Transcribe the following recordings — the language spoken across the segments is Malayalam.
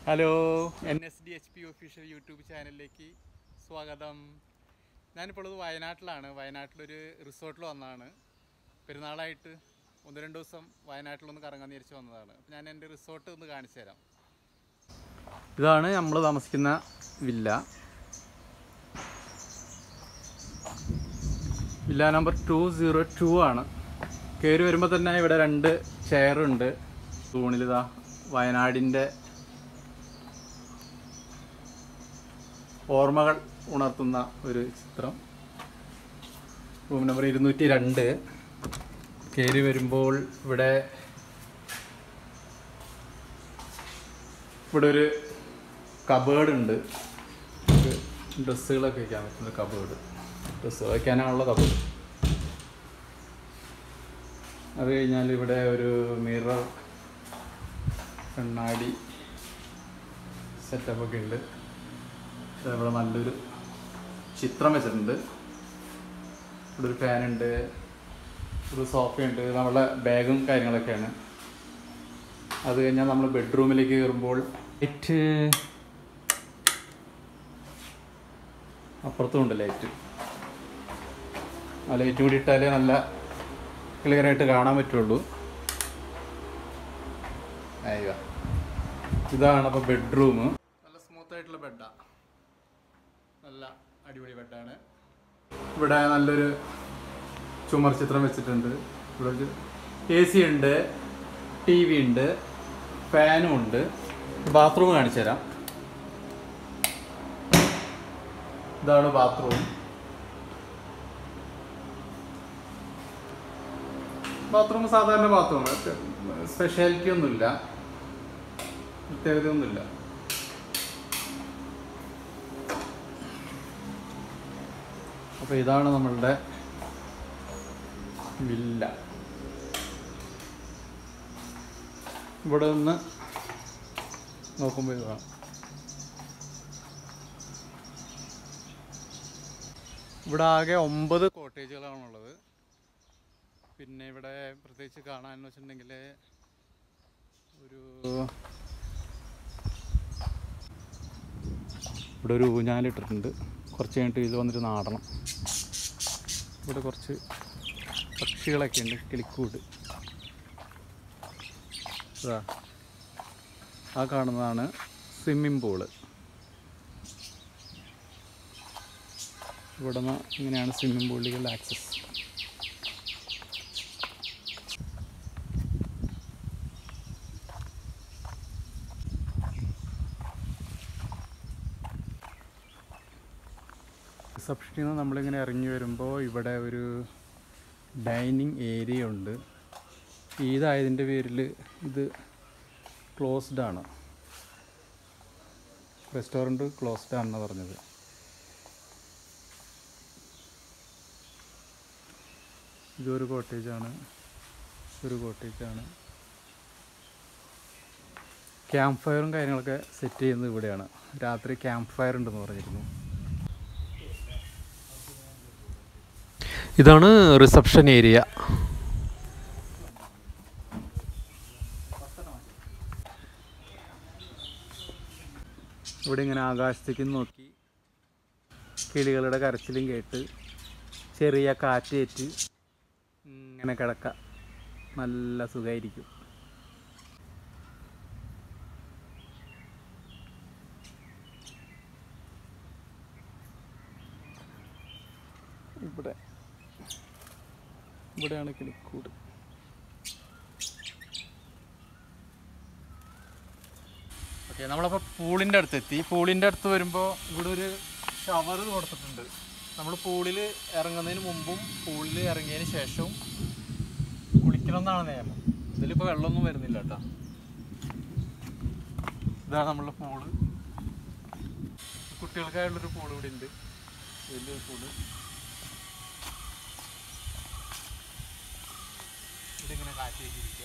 hello N S D H P official YouTube ചാനലിലേക്ക് സ്വാഗതം ഞാനിപ്പോൾ ഉള്ളത് വയനാട്ടിലാണ് വയനാട്ടിലൊരു റിസോർട്ടിൽ വന്നതാണ് പെരുന്നാളായിട്ട് ഒന്ന് രണ്ട് ദിവസം വയനാട്ടിലൊന്ന് കറങ്ങാൻ തിരിച്ച് വന്നതാണ് അപ്പോൾ ഞാൻ എൻ്റെ റിസോർട്ട് ഒന്ന് കാണിച്ചു തരാം ഇതാണ് നമ്മൾ താമസിക്കുന്ന villa villa number two zero two ആണ് കയറി വരുമ്പോൾ തന്നെ ഇവിടെ രണ്ട് ചെയറുണ്ട് തൂണിലിതാ വയനാടിൻ്റെ ഓർമ്മകൾ ഉണർത്തുന്ന ഒരു ചിത്രം റൂം നമ്പർ ഇരുന്നൂറ്റി രണ്ട് കയറി വരുമ്പോൾ ഇവിടെ ഇവിടെ ഒരു കബേർഡ് ഉണ്ട് നമുക്ക് ഡ്രസ്സുകളൊക്കെ വയ്ക്കാൻ പറ്റുന്ന കബേർഡ് ഡ്രസ്സ് വയ്ക്കാനുള്ള കബേർഡ് അത് കഴിഞ്ഞാൽ ഇവിടെ ഒരു മിറർ കണ്ണാടി സെറ്റപ്പ് ഒക്കെ ഉണ്ട് ദാ ഇവിടെ നല്ലൊരു ചിത്രം വെച്ചിട്ടുണ്ട് ഇവിടെ ഒരു ഫാനുണ്ട് ഒരു സോഫയുണ്ട് നമ്മളെ ബാഗും കാര്യങ്ങളൊക്കെയാണ് അത് കഴിഞ്ഞാൽ നമ്മൾ ബെഡ്റൂമിലേക്ക് കയറുമ്പോൾ ലൈറ്റ് അപ്പുറത്തും ഉണ്ട് ലൈറ്റ് ആ ലൈറ്റ് കൂടി ഇട്ടാലേ നല്ല ക്ലിയർ ആയിട്ട് കാണാൻ പറ്റുള്ളൂ അയ്യോ ഇതാണ് അപ്പോൾ ബെഡ്റൂം നല്ല സ്മൂത്ത് ആയിട്ടുള്ള ബെഡാണ് നല്ല അടിപൊളി ബെഡാണ് ഇവിടെ നല്ലൊരു ചുമർ ചിത്രം വെച്ചിട്ടുണ്ട് ഇവിടെ എ സി ഉണ്ട് ടി വി ഉണ്ട് ഫാനും ഉണ്ട് ബാത്റൂം കാണിച്ചു തരാം ഇതാണ് ബാത്റൂം ബാത്റൂം സാധാരണ ബാത്റൂം സ്പെഷ്യാലിറ്റി ഒന്നുമില്ല പ്രത്യേകതയൊന്നുമില്ല അപ്പോൾ ഇതാണ് നമ്മളുടെ വില്ല ഇവിടെ നിന്ന് നോക്കുമ്പോൾ ഇത് കാണാം ഇവിടെ ആകെ ഒമ്പത് കോട്ടേജുകളാണുള്ളത് പിന്നെ ഇവിടെ പ്രത്യേകിച്ച് കാണാനെന്ന് വെച്ചിട്ടുണ്ടെങ്കിൽ ഒരു ഇവിടെ ഒരു ഊഞ്ഞാലിട്ടിട്ടുണ്ട് കുറച്ച് കഴിഞ്ഞിട്ട് ഇത് വന്നിട്ട് നാടണം ഇവിടെ കുറച്ച് പക്ഷികളൊക്കെ ഉണ്ട് കിളിക്കൂട് ഇതാ ആ കാണുന്നതാണ് സ്വിമ്മിംഗ് പൂള് ഇവിടെ നിന്ന് ഇങ്ങനെയാണ് സ്വിമ്മിംഗ് പൂളിലേക്കുള്ള ആക്സസ് റിസപ്ഷനിൽ നിന്ന് നമ്മളിങ്ങനെ ഇറങ്ങി വരുമ്പോൾ ഇവിടെ ഒരു ഡൈനിങ് ഏരിയ ഉണ്ട് ഈദായതിൻ്റെ പേരിൽ ഇത് ക്ലോസ്ഡ് ആണ് റെസ്റ്റോറൻറ്റ് ക്ലോസ്ഡ് ആണെന്ന് പറഞ്ഞത് ഇതൊരു കോട്ടേജാണ് ഒരു കോട്ടേജാണ് ക്യാമ്പ് ഫയറും കാര്യങ്ങളൊക്കെ സെറ്റ് ചെയ്യുന്നത് ഇവിടെയാണ് രാത്രി ക്യാമ്പ് ഫയർ ഉണ്ടെന്ന് പറഞ്ഞിരുന്നു ഇതാണ് റിസപ്ഷൻ ഏരിയ ഇവിടെ ഇങ്ങനെ ആകാശത്തേക്ക് നോക്കി കിളികളുടെ കരച്ചിലും കേട്ട് ചെറിയ കാറ്റേറ്റ് ഇങ്ങനെ കിടക്കാം നല്ല സുഖമായിരിക്കും ഇവിടെ ഇവിടെയാണ് കിളിക്കൂട് ഓക്കെ നമ്മളപ്പോൾ പൂളിൻ്റെ അടുത്ത് എത്തി പൂളിൻ്റെ അടുത്ത് വരുമ്പോൾ ഇവിടെ ഒരു ഷവർ കൊടുത്തിട്ടുണ്ട് നമ്മൾ പൂളിൽ ഇറങ്ങുന്നതിന് മുമ്പും പൂളിൽ ഇറങ്ങിയതിന് ശേഷവും കുളിക്കണം എന്നാണ് നിയമം ഇതിലിപ്പോൾ വെള്ളമൊന്നും വരുന്നില്ല കേട്ടോ ഇതാണ് നമ്മളുടെ പൂള് കുട്ടികൾക്കായുള്ളൊരു പൂൾ ഇവിടെ ഉണ്ട് വലിയൊരു പൂള് ഇതിങ്ങനെ കാറ്റേറ്റിരിക്കുക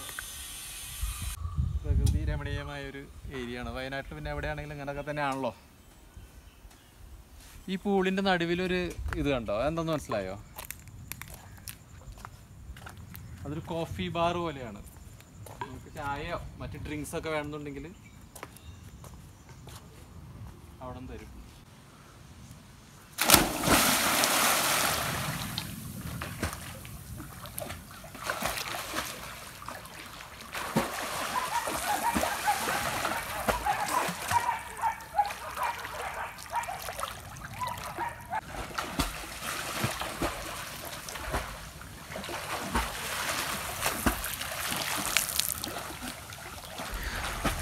പ്രകൃതി രമണീയമായ ഒരു ഏരിയ ആണ് വയനാട്ടിൽ പിന്നെ എവിടെയാണെങ്കിലും ഇങ്ങനെയൊക്കെ തന്നെയാണല്ലോ ഈ പൂളിൻ്റെ നടുവിലൊരു ഇത് കണ്ടോ എന്താന്ന് മനസ്സിലായോ അതൊരു കോഫി ബാർ പോലെയാണ് നമുക്ക് ചായയോ മറ്റ് ഡ്രിങ്ക്സ് ഒക്കെ വേണമെന്നുണ്ടെങ്കിൽ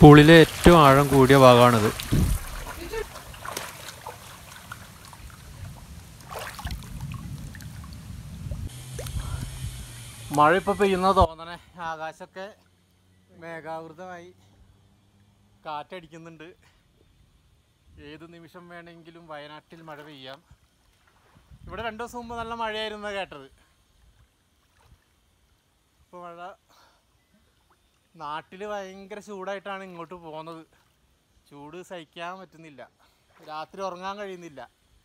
പൂളിലെ ഏറ്റവും ആഴം കൂടിയ ഭാഗമാണിത് മഴ ഇപ്പോൾ പെയ്യുന്ന തോന്നണേ ആകാശമൊക്കെ മേഘാവൃതമായി കാറ്റടിക്കുന്നുണ്ട് ഏത് നിമിഷം വേണമെങ്കിലും വയനാട്ടിൽ മഴ പെയ്യാം ഇവിടെ രണ്ട് ദിവസം മുമ്പ് നല്ല മഴയായിരുന്നു കേട്ടത് ഇപ്പോൾ മഴ നാട്ടിൽ ഭയങ്കര ചൂടായിട്ടാണ് ഇങ്ങോട്ട് പോകുന്നത് ചൂട് സഹിക്കാൻ പറ്റുന്നില്ല രാത്രി ഉറങ്ങാൻ കഴിയുന്നില്ല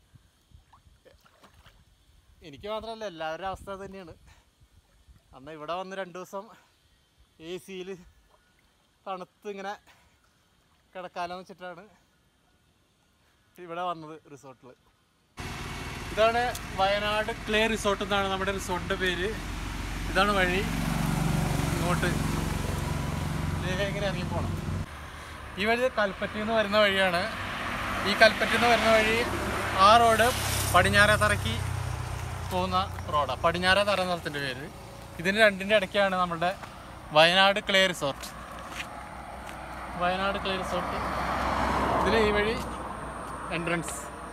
എനിക്ക് മാത്രമല്ല എല്ലാവരുടെ അവസ്ഥ അത് തന്നെയാണ് അന്ന് ഇവിടെ വന്ന് രണ്ട് ദിവസം എ സിയിൽ തണുത്ത് ഇങ്ങനെ കിടക്കാലോന്ന് വെച്ചിട്ടാണ് ഇവിടെ വന്നത് റിസോർട്ടിൽ ഇതാണ് വയനാട് ക്ലേ റിസോർട്ട് എന്നാണ് നമ്മുടെ റിസോർട്ടിൻ്റെ പേര് ഇതാണ് വഴി ഇങ്ങോട്ട് ഇതിലേക്ക് ഇങ്ങനെ ഇറങ്ങി പോകണം ഈ വഴി കൽപ്പറ്റയിൽ നിന്ന് വരുന്ന വഴിയാണ് ഈ കൽപ്പറ്റയിൽ നിന്ന് വരുന്ന വഴി ആ റോഡ് പടിഞ്ഞാറേത്തറയ്ക്ക് പോകുന്ന റോഡാണ് പടിഞ്ഞാറേത്തറ എന്ന സ്ഥലത്തിൻ്റെ പേര് ഇതിന് രണ്ടിൻ്റെ ഇടയ്ക്കാണ് നമ്മുടെ Wayanad clay resort Wayanad clay resort ഇതിൽ ഈ വഴി എൻട്രൻസ്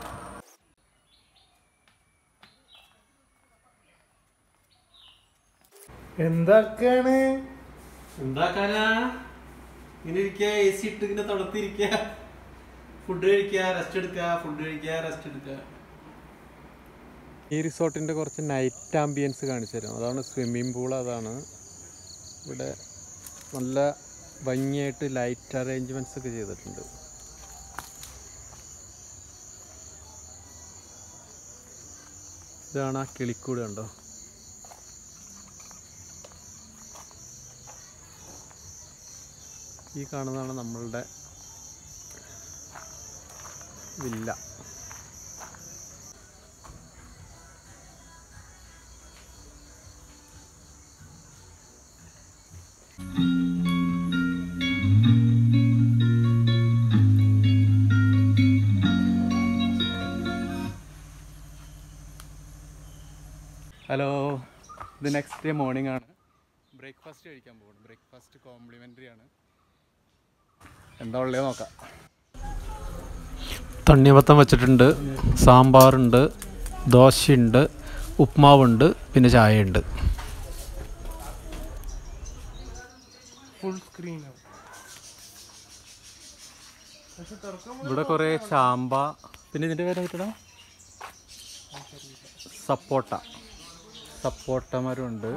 എന്തൊക്കെയാണ് എന്താക്കാനാ ഇങ്ങനെ ഇരിക്കുക എ സി ഇട്ട് ഇങ്ങനെ തണുത്തിരിക്കുക ഫുഡ് കഴിക്കുക റെസ്റ്റ് എടുക്കുക ഫുഡ് കഴിക്കുക റെസ്റ്റ് എടുക്കുക ഈ റിസോർട്ടിൻ്റെ കുറച്ച് നൈറ്റ് ആംബിയൻസ് കാണിച്ചു തരാം അതാണ് സ്വിമ്മിംഗ് പൂൾ അതാണ് ഇവിടെ നല്ല ഭംഗിയായിട്ട് ലൈറ്റ് അറേഞ്ച്മെൻറ്റ്സ് ഒക്കെ ചെയ്തിട്ടുണ്ട് ഇതാണ് ആ കിളിക്കൂട് കണ്ടോ ഈ കാണുന്നതാണ് നമ്മളുടെ വില്ല ഹലോ ഇത് നെക്സ്റ്റ് ഡേ മോർണിംഗ് ആണ് ബ്രേക്ക്ഫാസ്റ്റ് കഴിക്കാൻ പോകുന്നു ബ്രേക്ക്ഫാസ്റ്റ് കോംപ്ലിമെൻ്ററി ആണ് എന്താ ഉള്ളത് നോക്കാം തണ്ണിമത്തം വെച്ചിട്ടുണ്ട് സാമ്പാറുണ്ട് ദോശയുണ്ട് ഉപ്മാവുണ്ട് പിന്നെ ചായയുണ്ട് ഫുൾ സ്ക്രീൻ ഇവിടെ കുറേ ചാമ്പ പിന്നെ ഇതിൻ്റെ പേര് കിട്ടണം സപ്പോട്ട സപ്പോട്ട മരമുണ്ട്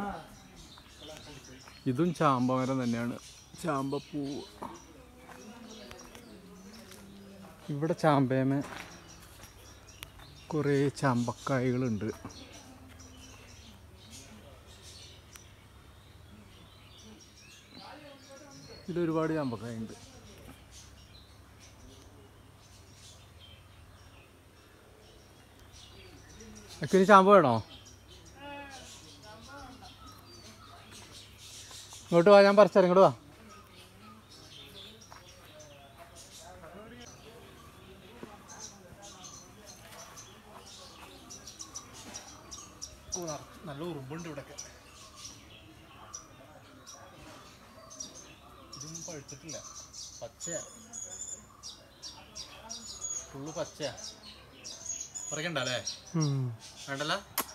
ഇതും ചാമ്പ മരം തന്നെയാണ് ചാമ്പപ്പൂ ഇവിടെ ചാമ്പേമ കുറേ ചാമ്പക്കായകളുണ്ട് ഇതിലൊരുപാട് ചാമ്പക്കായുണ്ട് അക്കിന് ചാമ്പ വേണോ ഇങ്ങോട്ട് വാ ഞാൻ പറിച്ചേരാം ഇങ്ങോട്ട് വാ നല്ല ഉറുമ്പുണ്ട് ഇവിടെയൊക്കെ ഇതൊന്നും പഴുത്തിട്ടില്ല പച്ചയാ ഫുള്ള് പച്ചയാ പറിക്കണ്ടല്ലേ വേണ്ടല്ല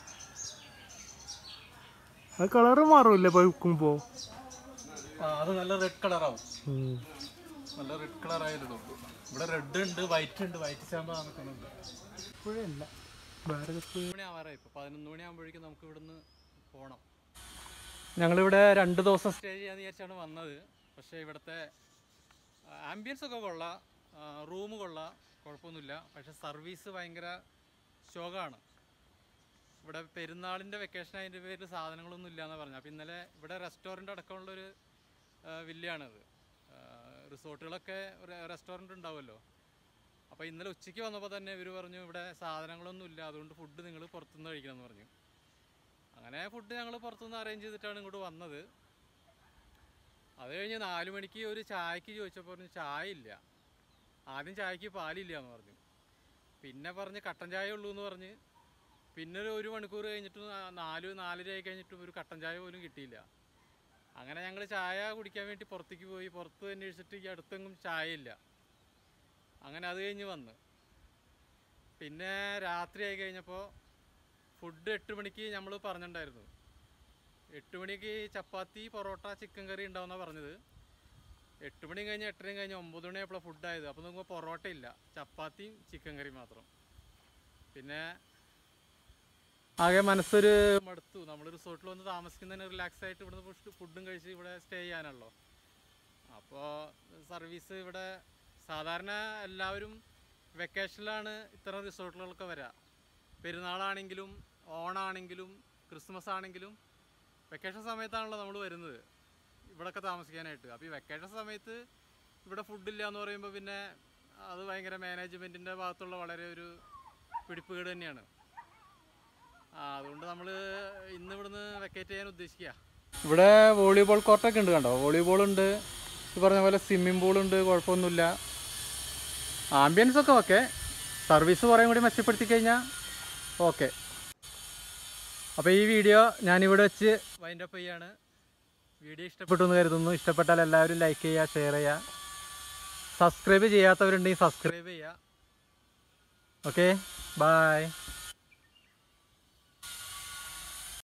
അത് കളറ് മാറൂല്ലേ പഴുക്കുമ്പോ ആ അത് നല്ല റെഡ് കളറാവും നല്ല റെഡ് കളറായാലും നോക്കൂ ഇവിടെ റെഡ് ഉണ്ട് വൈറ്റ് ഉണ്ട് വൈറ്റ് ചാമ്പ നിൽക്കുന്നുണ്ട് ഇപ്പോഴല്ല വേറെ മണി ആവാറായി ഇപ്പോൾ പതിനൊന്ന് മണി ആകുമ്പോഴേക്കും നമുക്ക് ഇവിടുന്ന് പോകണം ഞങ്ങളിവിടെ രണ്ട് ദിവസം സ്റ്റേ ചെയ്യാന്ന് വിചാരിച്ചാണ് വന്നത് പക്ഷേ ഇവിടുത്തെ ആംബിയൻസ് ഒക്കെ കൊള്ളാം റൂം കൊള്ളാം കുഴപ്പമൊന്നുമില്ല പക്ഷേ സർവീസ് ഭയങ്കര ശോകമാണ് ഇവിടെ പെരുന്നാളിൻ്റെ വെക്കേഷൻ അതിൻ്റെ പേരിൽ സാധനങ്ങളൊന്നും ഇല്ല എന്നാണ് പറഞ്ഞത് അപ്പോൾ ഇന്നലെ ഇവിടെ റെസ്റ്റോറൻറ്റ് അടക്കമുള്ളൊരു വില്ലയാണിത് റിസോർട്ടുകളൊക്കെ റെസ്റ്റോറൻറ്റ് ഉണ്ടാവുമല്ലോ അപ്പോൾ ഇന്നലെ ഉച്ചയ്ക്ക് വന്നപ്പോൾ തന്നെ ഇവർ പറഞ്ഞു ഇവിടെ സാധനങ്ങളൊന്നും ഇല്ല അതുകൊണ്ട് ഫുഡ് നിങ്ങൾ പുറത്തുനിന്ന് കഴിക്കണം എന്ന് പറഞ്ഞു അങ്ങനെ ഫുഡ് ഞങ്ങൾ പുറത്തുനിന്ന് അറേഞ്ച് ചെയ്തിട്ടാണ് ഇങ്ങോട്ട് വന്നത് അത് കഴിഞ്ഞ് നാല് മണിക്ക് ഒരു ചായക്ക് ചോദിച്ചപ്പോൾ പറഞ്ഞു ചായ ഇല്ല ആദ്യം ചായക്ക് പാലില്ല എന്ന് പറഞ്ഞു പിന്നെ പറഞ്ഞ് കട്ടൻ ചായ ഉള്ളൂ എന്ന് പറഞ്ഞ് പിന്നെ ഒരു ഒരു മണിക്കൂർ കഴിഞ്ഞിട്ട് നാ- നാല് നാലര ആയി കഴിഞ്ഞിട്ടും ഒരു കട്ടൻ ചായ പോലും കിട്ടിയില്ല അങ്ങനെ ഞങ്ങൾ ചായ കുടിക്കാൻ വേണ്ടി പുറത്തേക്ക് പോയി പുറത്ത് അന്വേഷിച്ചിട്ട് ഈ അടുത്തെങ്ങും ചായ ഇല്ല അങ്ങനെ അത് കഴിഞ്ഞ് വന്ന് പിന്നെ രാത്രി ആയി കഴിഞ്ഞപ്പോൾ ഫുഡ് എട്ട് മണിക്ക് നമ്മൾ പറഞ്ഞിട്ടുണ്ടായിരുന്നു എട്ട് മണിക്ക് ചപ്പാത്തി പൊറോട്ട ചിക്കൻ കറി ഉണ്ടാവുന്ന പറഞ്ഞത് എട്ട് മണി കഴിഞ്ഞ് എട്ടരയും കഴിഞ്ഞ് ഒമ്പത് മണിയായപ്പോഴാണ് ഫുഡ് ആയത് അപ്പോൾ നോക്കുമ്പോൾ പൊറോട്ട ഇല്ല ചപ്പാത്തിയും ചിക്കൻ കറി മാത്രം പിന്നെ ആകെ മനസ്സൊരു മടുത്തു നമ്മൾ റിസോർട്ടിൽ വന്ന് താമസിക്കുന്നതിന് റിലാക്സ് ആയിട്ട് ഇവിടുന്ന് ഫുഡും കഴിച്ച് ഇവിടെ സ്റ്റേ ചെയ്യാനാണല്ലോ അപ്പോൾ സർവീസ് ഇവിടെ സാധാരണ എല്ലാവരും വെക്കേഷനിലാണ് ഇത്തരം റിസോർട്ടുകളൊക്കെ വരിക പെരുന്നാളാണെങ്കിലും ഓണാണെങ്കിലും ക്രിസ്മസ് ആണെങ്കിലും വെക്കേഷൻ സമയത്താണല്ലോ നമ്മൾ വരുന്നത് ഇവിടെയൊക്കെ താമസിക്കാനായിട്ട് അപ്പോൾ ഈ വെക്കേഷൻ സമയത്ത് ഇവിടെ ഫുഡില്ല എന്ന് പറയുമ്പോൾ പിന്നെ അത് ഭയങ്കര മാനേജ്മെൻറ്റിൻ്റെ ഭാഗത്തുള്ള വളരെ ഒരു പിടിപ്പുകേട് തന്നെയാണ് ആ അതുകൊണ്ട് നമ്മൾ ഇന്ന് ഇവിടുന്ന് വെക്കേറ്റ് ചെയ്യാൻ ഉദ്ദേശിക്കുക ഇവിടെ വോളിബോൾ കോർട്ടൊക്കെ ഉണ്ട് കണ്ടോ വോളിബോൾ ഉണ്ട് ഈ പറഞ്ഞ പോലെ സ്വിമ്മിംഗ് പൂൾ ഉണ്ട് കുഴപ്പമൊന്നുമില്ല ആംബിയൻസ് ഒക്കെ ഓക്കെ സർവീസ് കുറേ കൂടി മെച്ചപ്പെടുത്തി കഴിഞ്ഞാൽ ഓക്കെ അപ്പോൾ ഈ വീഡിയോ ഞാനിവിടെ വെച്ച് വൈൻഡ് അപ്പ് ചെയ്യാണ് വീഡിയോ ഇഷ്ടപ്പെട്ടു എന്ന് കരുതുന്നു ഇഷ്ടപ്പെട്ടാൽ എല്ലാവരും ലൈക്ക് ചെയ്യുക ഷെയർ ചെയ്യുക സബ്സ്ക്രൈബ് ചെയ്യാത്തവരുണ്ടെങ്കിൽ സബ്സ്ക്രൈബ് ചെയ്യുക ഓക്കെ ബായ്